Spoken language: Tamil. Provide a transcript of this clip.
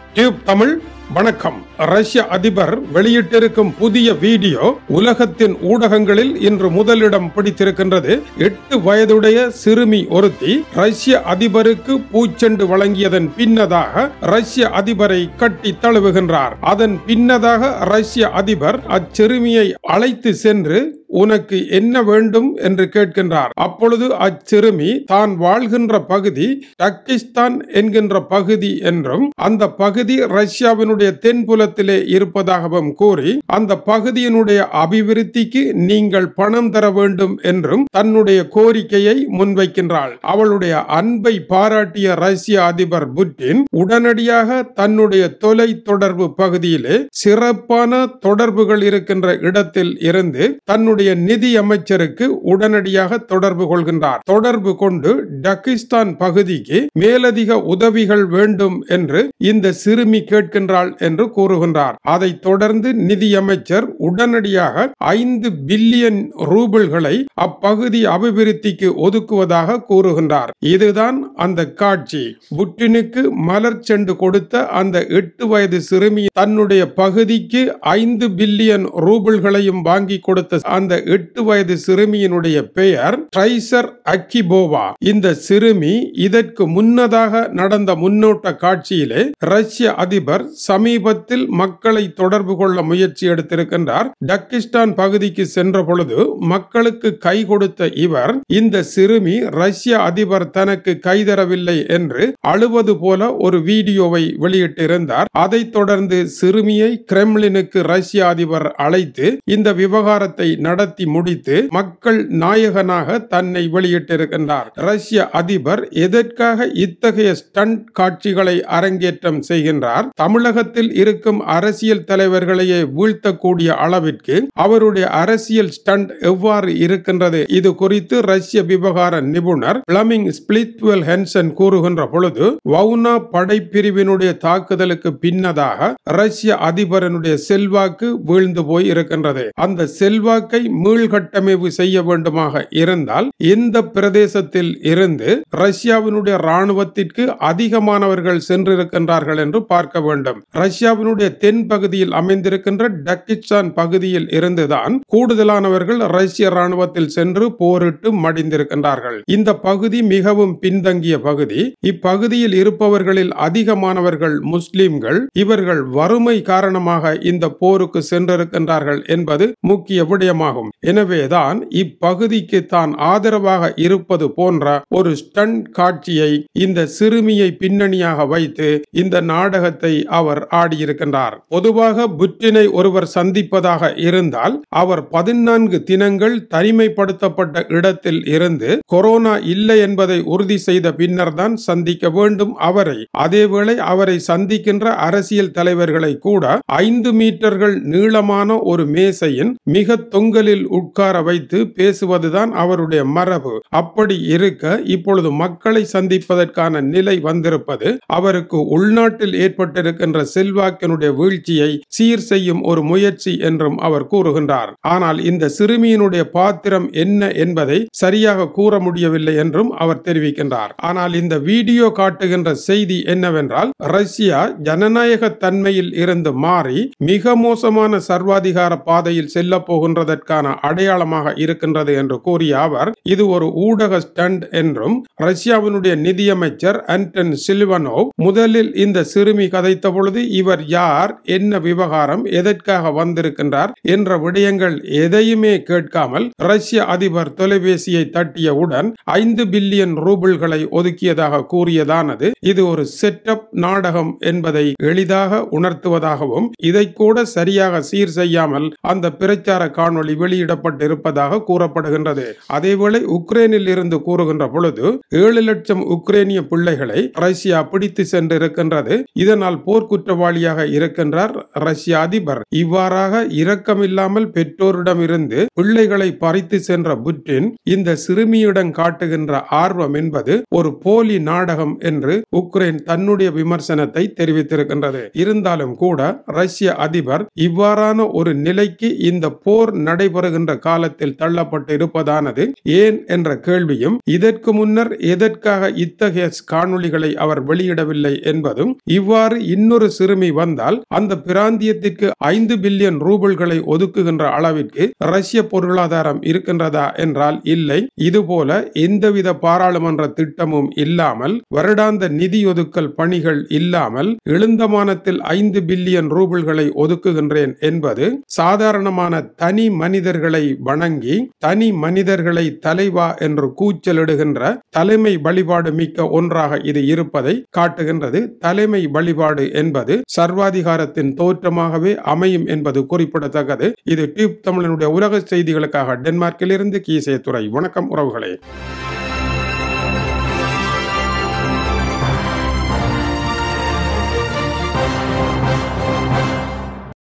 டியூப் தமிழ் வணக்கம் ரஷ்ய அதிபர் வெளியிட்டிருக்கும் புதிய வீடியோ உலகத்தின் ஊடகங்களில் இன்று முதலிடம் பிடித்திருக்கின்றது எட்டு வயதுடைய சிறுமி ஒருத்தி ரஷ்ய அதிபருக்கு பூச்செண்டு வழங்கியதன் பின்னதாக ரஷ்ய அதிபரை கட்டி தழுவுகின்றார் அதன் பின்னதாக ரஷ்ய அதிபர் அச்சிறுமியை அழைத்து சென்று உனக்கு என்ன வேண்டும் என்று கேட்கின்றார் அப்பொழுது அச்சிறுமி தான் வாழ்கின்ற பகுதி டக்கிஸ்தான் என்கின்ற பகுதி என்றும் அந்த பகுதி ரஷ்யாவினுடைய தென்புலத்திலே இருப்பதாகவும் கூறி அந்த பகுதியினுடைய அபிவிருத்திக்கு நீங்கள் பணம் தர வேண்டும் என்றும் தன்னுடைய கோரிக்கையை முன்வைக்கின்றாள் அவளுடைய அன்பை பாராட்டிய ரஷ்ய அதிபர் புட்டின் உடனடியாக தன்னுடைய தொலை தொடர்பு பகுதியிலே சிறப்பான தொடர்புகள் இருக்கின்ற இடத்தில் இருந்து தன்னுடைய நிதி அமைச்சருக்கு உடனடியாக தொடர்பு கொள்கின்றார் தொடர்பு கொண்டு டக்கிஸ்தான் பகுதிக்கு மேலதிக உதவிகள் வேண்டும் என்று இந்த சிறுமி கேட்கின்றாள் என்று கூறுகின்றார் அதைத் தொடர்ந்து நிதியமைச்சர் உடனடியாக ஐந்து பில்லியன் ரூபிள்களை அப்பகுதி அபிவிருத்திக்கு ஒதுக்குவதாக கூறுகின்றார் இதுதான் அந்த காட்சி புட்டினுக்கு மலர் செண்டு கொடுத்த அந்த எட்டு வயது சிறுமி தன்னுடைய பகுதிக்கு ஐந்து பில்லியன் ரூபிள்களையும் வாங்கி கொடுத்த அந்த எட்டு வயது சிறுமியினுடைய பெயர் ட்ரைசர் அக்கிபோவா இந்த சிறுமி இதற்கு முன்னதாக நடந்த முன்னோட்ட காட்சியிலே ரஷ்ய அதிபர் சமீபத்தில் மக்களை தொடர்பு கொள்ள முயற்சி எடுத்திருக்கின்றார் டக்கிஸ்தான் பகுதிக்கு சென்ற பொழுது மக்களுக்கு கை கொடுத்த இவர் இந்த சிறுமி ரஷ்ய அதிபர் தனக்கு கைதரவில்லை என்று அழுவது போல ஒரு வீடியோவை வெளியிட்டிருந்தார் அதைத் தொடர்ந்து சிறுமியை கிரெம்லினுக்கு ரஷ்ய அதிபர் அழைத்து இந்த விவகாரத்தை நடத்தி முடித்து மக்கள் நாயகனாக தன்னை வெளியிட்டிருக்கின்றார் ரஷ்ய அதிபர் எதற்காக இத்தகைய ஸ்டண்ட் காட்சிகளை அரங்கேற்றம் செய்கின்றார் தமிழகத்தில் இருக்கும் அரசியல் தலைவர்களையே வீழ்த்தக்கூடிய அளவிற்கு அவருடைய அரசியல் ஸ்டண்ட் எவ்வாறு இருக்கின்றது இது குறித்து ரஷ்ய விவகார நிபுணர் பிளமிங் ஸ்பிளித்வெல் ஹென்சன் கூறுகின்ற பொழுது வவுனா படைப்பிரிவினுடைய தாக்குதலுக்கு பின்னதாக ரஷ்ய அதிபரனுடைய செல்வாக்கு வீழ்ந்து போய் இருக்கின்றது அந்த செல்வாக்கை மீள்கட்டமைப்பு செய்ய வேண்டுமாக இருந்தால் எந்த பிரதேசத்தில் இருந்து ரஷ்யாவினுடைய ராணுவத்திற்கு அதிகமானவர்கள் சென்றிருக்கின்றார்கள் என்று பார்க்க வேண்டும் ரஷ்யாவினுடைய தென் பகுதியில் அமைந்திருக்கின்ற டக்கிஸ்தான் பகுதியில் இருந்துதான் கூடுதலானவர்கள் ரஷ்ய ராணுவத்தில் சென்று போரிட்டு மடிந்திருக்கின்றார்கள் இந்த பகுதி மிகவும் பின்தங்கிய பகுதி இப்பகுதியில் இருப்பவர்களில் அதிகமானவர்கள் முஸ்லிம்கள் இவர்கள் வறுமை காரணமாக இந்த போருக்கு சென்றிருக்கின்றார்கள் என்பது முக்கிய விடயமாகும் எனவேதான் இப்பகுதிக்கு தான் ஆதரவாக இருப்பது போன்ற ஒரு ஸ்டண்ட் காட்சியை இந்த சிறுமியை பின்னணியாக வைத்து இந்த நாடகத்தை அவர் ஆடியிருக்கின்றார் பொதுவாக புட்டினை ஒருவர் சந்திப்பதாக இருந்தால் அவர் பதினான்கு தினங்கள் தனிமைப்படுத்தப்பட்ட இடத்தில் இருந்து கொரோனா இல்லை என்பதை உறுதி செய்த பின்னர் தான் சந்திக்க வேண்டும் அவரை அதேவேளை அவரை சந்திக்கின்ற அரசியல் தலைவர்களை கூட ஐந்து மீட்டர்கள் நீளமான ஒரு மேசையின் மிக தொங்கலில் உட்கார வைத்து பேசுவதுதான் அவருடைய மரபு அப்படி இருக்க இப்பொழுது மக்களை சந்திப்பதற்கான நிலை வந்திருப்பது அவருக்கு உள்நாட்டில் ஏற்பட்டிருக்கின்ற செல்வாக்கினுடைய வீழ்ச்சியை சீர் செய்யும் ஒரு முயற்சி என்றும் அவர் கூறுகின்றார் ஆனால் இந்த சிறுமியினுடைய பாத்திரம் என்ன என்பதை சரியாக கூற முடியவில்லை என்றும் அவர் தெரிவிக்கின்றார் ஆனால் இந்த வீடியோ காட்டுகின்ற செய்தி என்னவென்றால் ரஷ்யா ஜனநாயக தன்மையில் இருந்து மாறி மிக மோசமான சர்வாதிகார பாதையில் செல்ல போகின்றதற்கான அடையாளமாக இருக்கின்றது என்று கூறிய அவர் இது ஒரு ஊடக ஸ்டண்ட் என்றும் ரஷ்யாவினுடைய நிதியமைச்சர் அன்டன் சில்வனோவ் முதலில் இந்த சிறுமி கதைத்த பொழுது இவர் யார் என்ன விவகாரம் எதற்காக வந்திருக்கின்றார் என்ற விடயங்கள் எதையுமே கேட்காமல் ரஷ்ய அதிபர் தொலைபேசியை தட்டியவுடன் ஐந்து பில்லியன் ரூபிள்களை ஒதுக்கியதாக கூறியதானது இது ஒரு செட்டப் நாடகம் என்பதை எளிதாக உணர்த்துவதாகவும் இதை கூட சரியாக சீர் செய்யாமல் அந்த பிரச்சார காணொளி வெளியிடப்பட்டிருப்பதாக கூறப்படுகின்றது அதேவேளை உக்ரைனில் இருந்து கூறுகின்ற பொழுது ஏழு லட்சம் உக்ரைனிய பிள்ளைகளை ரஷ்யா பிடித்து சென்றிருக்கின்றது இதனால் போர்க்குற்றவாளியாக இருக்கின்றார் ரஷ்ய அதிபர் இவ்வாறாக இரக்கமில்லாமல் பெற்றோரிடமிருந்து பிள்ளைகளை பறித்து சென்ற புட்டின் இந்த சிறுமியிடம் காட்டுகின்ற ஆர்வம் என்பது ஒரு போலி நாடகம் என்று உக்ரைன் தன்னுடைய விமர்சனத்தை தெரிவித்திருக்கின்றது இருந்தாலும் கூட ரஷ்ய அதிபர் இவ்வாறான ஒரு நிலைக்கு இந்த போர் நடை நடைபெறுகின்ற காலத்தில் தள்ளப்பட்டு இருப்பதானது ஏன் என்ற கேள்வியும் இதற்கு முன்னர் எதற்காக இத்தகைய காணொளிகளை அவர் வெளியிடவில்லை என்பதும் இவ்வாறு இன்னொரு சிறுமி வந்தால் அந்த பிராந்தியத்திற்கு ஐந்து பில்லியன் ரூபிள்களை ஒதுக்குகின்ற அளவிற்கு ரஷ்ய பொருளாதாரம் இருக்கின்றதா என்றால் இல்லை இதுபோல எந்தவித பாராளுமன்ற திட்டமும் இல்லாமல் வருடாந்த நிதி ஒதுக்கல் பணிகள் இல்லாமல் எழுந்தமானத்தில் ஐந்து பில்லியன் ரூபிள்களை ஒதுக்குகின்றேன் என்பது சாதாரணமான தனி மனிதர்களை வணங்கி தனி மனிதர்களை தலைவா என்று கூச்சலிடுகின்ற தலைமை வழிபாடு மிக்க ஒன்றாக இது இருப்பதை காட்டுகின்றது தலைமை வழிபாடு என்பது சர்வாதிகாரத்தின் தோற்றமாகவே அமையும் என்பது குறிப்பிடத்தக்கது இது டியூப் தமிழனுடைய உலக செய்திகளுக்காக டென்மார்க்கில் இருந்து கீசே துறை வணக்கம் உறவுகளே